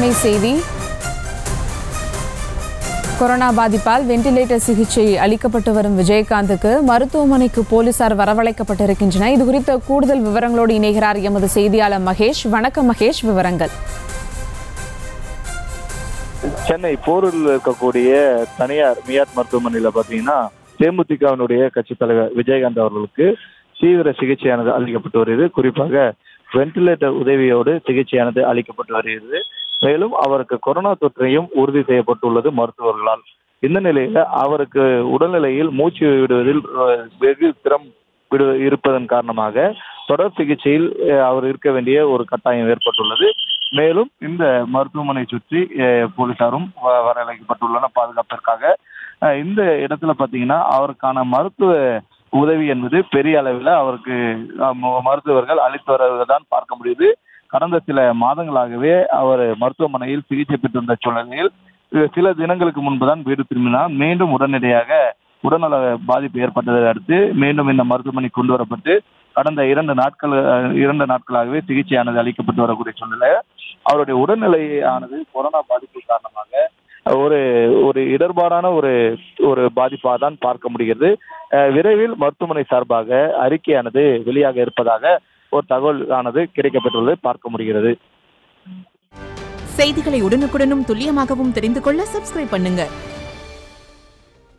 அண்மை செய்தி கொரோனா பாதிப்பால் வெண்டிலேட்டர் சிகிச்சை அளிக்கப்பட்டு வரும் விஜயகாந்துக்கு மருத்துவமனைக்கு போலீசார் வரவழைக்கப்பட்டிருக்கின்றனர் இது குறித்த கூடுதல் விவரங்களோடு இணைகிறார் எமது செய்தியாளர் மகேஷ் வணக்கம் மகேஷ் விவரங்கள் சென்னை போரூரில் இருக்கக்கூடிய தனியார் மியாட் மருத்துவமனையில பாத்தீங்கன்னா தேமுதிகவினுடைய கட்சி தலைவர் விஜயகாந்த் அவர்களுக்கு தீவிர சிகிச்சையானது அளிக்கப்பட்டு வருகிறது குறிப்பாக வென்டிலேட்டர் உதவியோடு சிகிச்சையானது அளிக்கப்பட்டு வருகிறது மேலும் அவருக்கு கொரோனா தொற்றையும் உறுதி செய்யப்பட்டுள்ளது மருத்துவர்களால் இந்த நிலையில அவருக்கு உடல்நிலையில் மூச்சு விடுவதில் அஹ், வெகு சிரம் விடு இருப்பதன் காரணமாக தொடர் சிகிச்சையில் அஹ், அவர் இருக்க வேண்டிய ஒரு கட்டாயம் ஏற்பட்டுள்ளது மேலும் இந்த மருத்துவமனை சுற்றி அஹ், போலீசாரும் வ- வரவழைக்கப்பட்டுள்ளனர் பாதுகாப்பிற்காக அஹ், இந்த இடத்துல பாத்தீங்கன்னா அவருக்கான மருத்துவ உதவி என்பது பெரிய அளவில் அவருக்கு அஹ், ம- மருத்துவர்கள் அளித்து வருவதுதான் பார்க்க முடியுது கடந்த சில மாதங்களாகவே அவர் மருத்துவமனையில் சிகிச்சை பெற்றிருந்த சூழ்நிலையில் அஹ், சில தினங்களுக்கு முன்புதான் வீடு திரும்பினார் மீண்டும் உடனடியாக உடல்நல பாதிப்பு ஏற்பட்டதை அடுத்து மீண்டும் இந்த மருத்துவமனை கொண்டு வரப்பட்டு கடந்த இரண்டு நாட்கள் அஹ், இரண்டு நாட்களாகவே சிகிச்சையானது அளிக்கப்பட்டு வரக்கூடிய சூழ்நிலை அவருடைய உடல்நிலையானது கொரோனா பாதிப்பு காரணமாக ஒரு ஒரு இடர்பாடான ஒரு ஒரு பாதிப்பாக தான் பார்க்க முடிகிறது அஹ், விரைவில் மருத்துவமனை சார்பாக அறிக்கையானது வெளியாக இருப்பதாக ஒரு தகவல் ஆனது கிடைக்கப்பட்டுள்ளது பார்க்க முடிகிறது செய்திகளை உடனுக்குடனும் துல்லியமாகவும் தெரிந்து கொள்ள சப்ஸ்கிரைப் பண்ணுங்க